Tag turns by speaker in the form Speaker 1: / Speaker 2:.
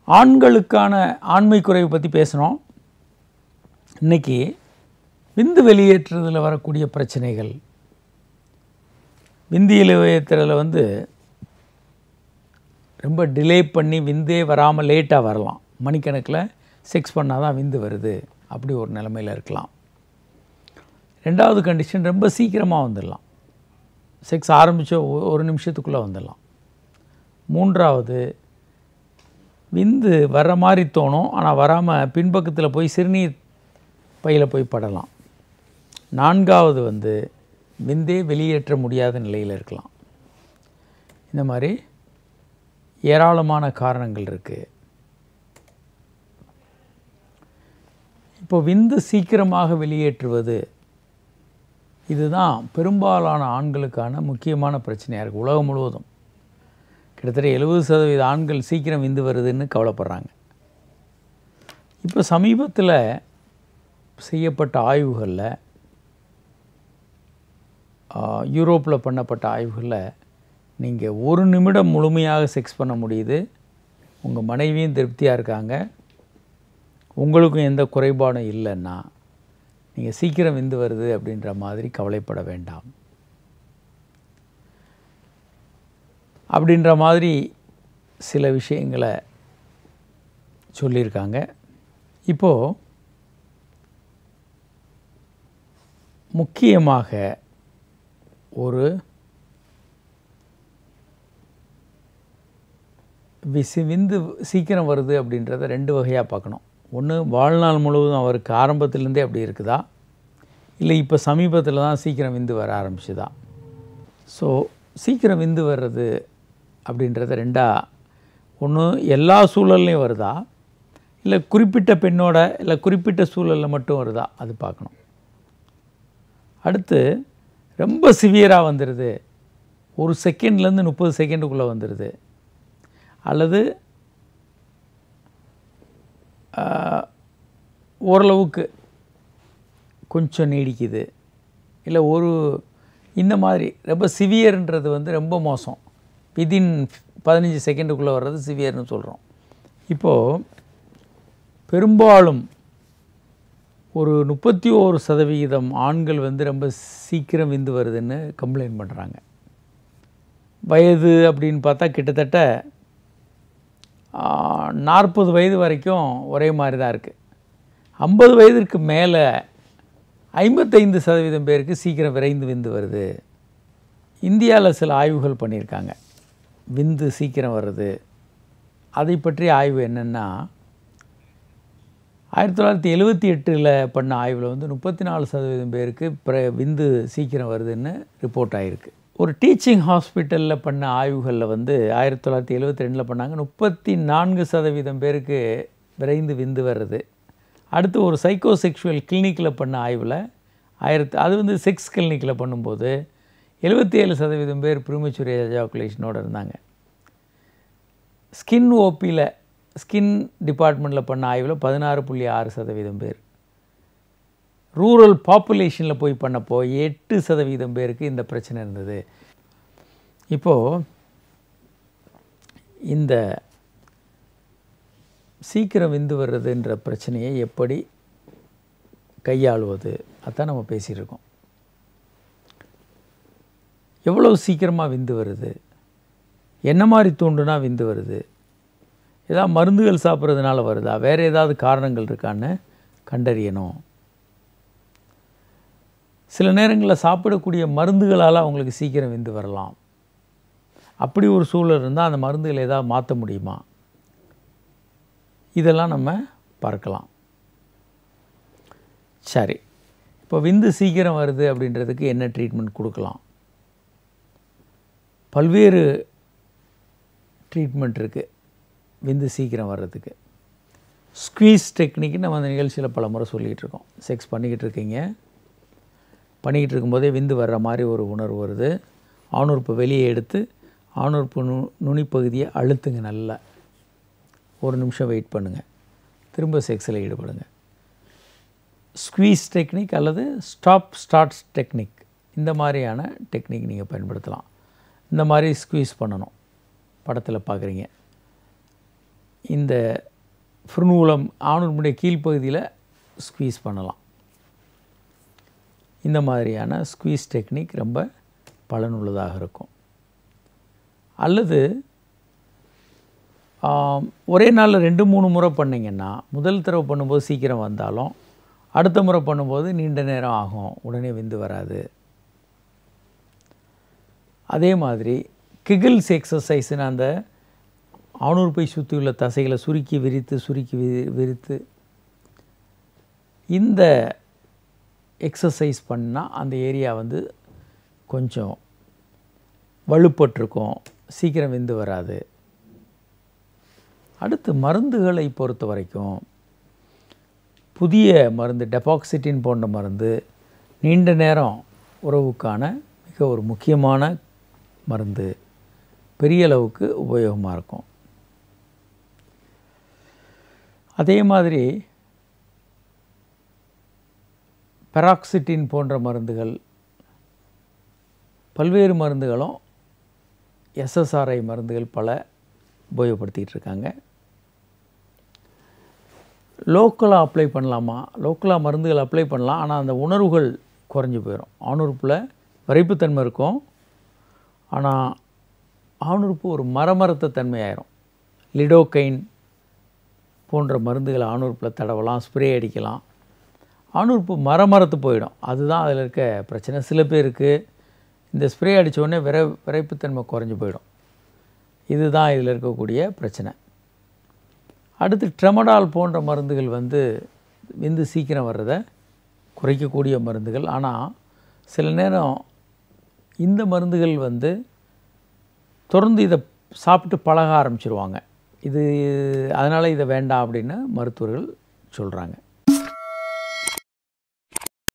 Speaker 1: ஆண்களுக்கான ஆண்மை குறைவு பற்றி பேசினோம் இன்னைக்கு விந்து வெளியேற்றுறதில் வரக்கூடிய பிரச்சனைகள் விந்து வெளியேற்றுறதுல வந்து ரொம்ப டிலே பண்ணி விந்தே வராமல் லேட்டாக வரலாம் மணிக்கணக்கில் செக்ஸ் பண்ணால் தான் விந்து வருது அப்படி ஒரு நிலமையில் இருக்கலாம் ரெண்டாவது கண்டிஷன் ரொம்ப சீக்கிரமாக வந்துடலாம் செக்ஸ் ஆரம்பித்த ஒரு நிமிஷத்துக்குள்ளே வந்துடலாம் மூன்றாவது விந்து வர்ற மாதிரி தோணும் ஆனால் வராமல் பின்பக்கத்தில் போய் சிறுநீர் பையில் போய் படலாம் நான்காவது வந்து விந்தே வெளியேற்ற முடியாத நிலையில் இருக்கலாம் இந்த மாதிரி ஏராளமான காரணங்கள் இருக்குது இப்போ விந்து சீக்கிரமாக வெளியேற்றுவது இதுதான் பெரும்பாலான ஆண்களுக்கான முக்கியமான பிரச்சனையாக இருக்குது உலகம் முழுவதும் கிட்டத்தட்ட எழுபது சதவீத ஆண்கள் சீக்கிரம் விந்து வருதுன்னு கவலைப்படுறாங்க இப்போ சமீபத்தில் செய்யப்பட்ட ஆய்வுகளில் யூரோப்பில் பண்ணப்பட்ட ஆய்வுகளில் நீங்கள் ஒரு நிமிடம் முழுமையாக செக்ஸ் பண்ண முடியுது உங்கள் மனைவியும் திருப்தியாக இருக்காங்க உங்களுக்கும் எந்த குறைபாடும் இல்லைன்னா நீங்கள் சீக்கிரம் விந்து வருது அப்படின்ற மாதிரி கவலைப்பட வேண்டாம் அப்படின்ற மாதிரி சில விஷயங்களை சொல்லியிருக்காங்க இப்போது முக்கியமாக ஒரு விசி விந்து சீக்கிரம் வருது அப்படின்றத ரெண்டு வகையாக பார்க்கணும் ஒன்று வாழ்நாள் முழுவதும் அவருக்கு ஆரம்பத்திலேருந்தே அப்படி இருக்குதா இல்லை இப்போ சமீபத்தில் தான் சீக்கிரம் விந்து வர ஆரம்பிச்சுதா ஸோ சீக்கிரம் விந்து வர்றது அப்படின்றத ரெண்டா ஒன்று எல்லா சூழல்லையும் வருதா இல்லை குறிப்பிட்ட பெண்ணோட இல்லை குறிப்பிட்ட சூழலில் மட்டும் வருதா அது பார்க்கணும் அடுத்து ரொம்ப சிவியராக வந்துடுது ஒரு செகண்ட்லேருந்து முப்பது செகண்டுக்குள்ளே வந்துடுது அல்லது ஓரளவுக்கு கொஞ்சம் நீடிக்குது இல்லை ஒரு இந்த மாதிரி ரொம்ப சிவியர்ன்றது வந்து ரொம்ப மோசம் விதின் பதினஞ்சு செகண்டுக்குள்ளே வர்றது சிவியர்னு சொல்கிறோம் இப்போது பெரும்பாலும் ஒரு முப்பத்தி ஓரு சதவிகிதம் ஆண்கள் வந்து ரொம்ப சீக்கிரம் விந்து வருதுன்னு கம்ப்ளைண்ட் பண்ணுறாங்க வயது அப்படின்னு பார்த்தா கிட்டத்தட்ட நாற்பது வயது வரைக்கும் ஒரே மாதிரி தான் இருக்குது ஐம்பது வயதிற்கு மேலே ஐம்பத்தைந்து சதவீதம் பேருக்கு சீக்கிரம் விரைந்து விந்து வருது இந்தியாவில் சில ஆய்வுகள் பண்ணியிருக்காங்க விந்து சீக்கிரம் வருது அதை பற்றிய ஆய்வு என்னென்னா ஆயிரத்தி தொள்ளாயிரத்தி எழுபத்தி எட்டில் பண்ண ஆய்வில் வந்து முப்பத்தி நாலு சதவீதம் பேருக்கு பிர விந்து சீக்கிரம் வருதுன்னு ரிப்போர்ட் ஆகிருக்கு ஒரு டீச்சிங் ஹாஸ்பிட்டலில் பண்ண ஆய்வுகளில் வந்து ஆயிரத்தி தொள்ளாயிரத்தி எழுபத்தி ரெண்டில் பண்ணாங்க முப்பத்தி நான்கு சதவீதம் பேருக்கு விரைந்து விந்து வருது அடுத்து ஒரு சைக்கோசெக்ஷுவல் கிளினிக்கில் பண்ண ஆய்வில் ஆயிரத்து அது வந்து செக்ஸ் கிளினிக்கில் பண்ணும்போது எழுபத்தி ஏழு சதவீதம் பேர் ப்ரிமச்சுரி எஜாக்குலேஷனோடு இருந்தாங்க ஸ்கின் ஓபியில் ஸ்கின் டிபார்ட்மெண்ட்டில் பண்ண ஆய்வில் பதினாறு புள்ளி ஆறு சதவீதம் பேர் ரூரல் பாப்புலேஷனில் போய் பண்ணப்போ எட்டு சதவீதம் பேருக்கு இந்த பிரச்சனை இருந்தது இப்போது இந்த சீக்கிரம் விந்து வர்றதுன்ற பிரச்சனையை எப்படி கையாளுவது அதான் நம்ம பேசியிருக்கோம் எவ்வளோ சீக்கிரமாக விந்து வருது என்ன மாதிரி தூண்டுனா விந்து வருது ஏதாவது மருந்துகள் சாப்பிட்றதுனால வருதா வேறு ஏதாவது காரணங்கள் இருக்கான்னு கண்டறியணும் சில நேரங்களில் சாப்பிடக்கூடிய மருந்துகளால் அவங்களுக்கு சீக்கிரம் விந்து வரலாம் அப்படி ஒரு சூழல் இருந்தால் அந்த மருந்துகளை ஏதாவது மாற்ற முடியுமா இதெல்லாம் நம்ம பார்க்கலாம் சரி இப்போ விந்து சீக்கிரம் வருது அப்படின்றதுக்கு என்ன ட்ரீட்மெண்ட் கொடுக்கலாம் பல்வேறு ட்ரீட்மெண்ட் இருக்குது விந்து சீக்கிரம் வர்றதுக்கு ஸ்குவீஸ் டெக்னிக்கு நம்ம அந்த நிகழ்ச்சியில் பல முறை சொல்லிகிட்டு இருக்கோம் செக்ஸ் பண்ணிக்கிட்டு இருக்கீங்க பண்ணிக்கிட்டு இருக்கும்போதே விந்து வர்ற மாதிரி ஒரு உணர்வு வருது ஆணுறுப்பு வெளியே எடுத்து ஆணுறுப்பு நு நுனிப்பகுதியை அழுத்துங்க நல்லா ஒரு நிமிஷம் வெயிட் பண்ணுங்கள் திரும்ப செக்ஸில் ஈடுபடுங்க ஸ்குவீஸ் டெக்னிக் அல்லது ஸ்டாப் ஸ்டார்ட்ஸ் டெக்னிக் இந்த மாதிரியான டெக்னிக் நீங்கள் பயன்படுத்தலாம் இந்த மாதிரி ஸ்குவீஸ் பண்ணணும் படத்தில் பார்க்குறீங்க இந்த ஃப்ருநூலம் ஆணுடைய கீழ்ப்பகுதியில் ஸ்குவீஸ் பண்ணலாம் இந்த மாதிரியான ஸ்குவீஸ் டெக்னிக் ரொம்ப பலனுள்ளதாக இருக்கும் அல்லது ஆம், ஒரே நாளில் ரெண்டு மூணு முறை பண்ணிங்கன்னா முதல் தடவை பண்ணும்போது சீக்கிரம் வந்தாலும் அடுத்த முறை பண்ணும்போது நீண்ட நேரம் ஆகும் உடனே விந்து வராது அதே மாதிரி கிகிள்ஸ் எக்ஸசைஸ்னு அந்த ஆணுறுப்பை சுற்றியுள்ள தசைகளை சுருக்கி விரித்து சுருக்கி வி விரித்து இந்த எக்ஸசைஸ் பண்ணால் அந்த ஏரியா வந்து கொஞ்சம் வலுப்பட்டிருக்கும் சீக்கிரம் விந்து வராது அடுத்து மருந்துகளை பொறுத்த வரைக்கும் புதிய மருந்து டெபாக்சிட்டின் போன்ற மருந்து நீண்ட நேரம் உறவுக்கான மிக ஒரு முக்கியமான மருந்து பெரிய அளவுக்கு உபயோகமாக இருக்கும் அதே மாதிரி பெராக்சிட்டின் போன்ற மருந்துகள் பல்வேறு மருந்துகளும் எஸ்எஸ்ஆர்ஐ மருந்துகள் பல உபயோகப்படுத்திகிட்டு இருக்காங்க லோக்கலாக அப்ளை பண்ணலாமா லோக்கலாக மருந்துகள் அப்ளை பண்ணலாம் ஆனால் அந்த உணர்வுகள் குறைஞ்சி போயிடும் ஆணுறுப்பில் விரைப்புத்தன்மை இருக்கும் ஆனால் ஆணுறுப்பு ஒரு மரமரத்த தன்மை ஆயிரும் லிடோகைன் போன்ற மருந்துகளை ஆணுறுப்பில் தடவலாம் ஸ்ப்ரே அடிக்கலாம் ஆணுறுப்பு மரமரத்து போயிடும் அதுதான் அதில் இருக்க பிரச்சனை சில பேருக்கு இந்த ஸ்ப்ரே அடிச்ச உடனே விரை விரைப்புத்தன்மை குறைஞ்சி போயிடும் இதுதான் இதில் இருக்கக்கூடிய பிரச்சனை அடுத்து ட்ரெமடால் போன்ற மருந்துகள் வந்து விந்து சீக்கிரம் வர்றதை குறைக்கக்கூடிய மருந்துகள் ஆனால் சில நேரம் இந்த மருந்துகள் வந்து தொடர்ந்து இதை சாப்பிட்டு பழக ஆரம்பிச்சிருவாங்க இது அதனால் இதை வேண்டாம் அப்படின்னு மருத்துவர்கள் சொல்கிறாங்க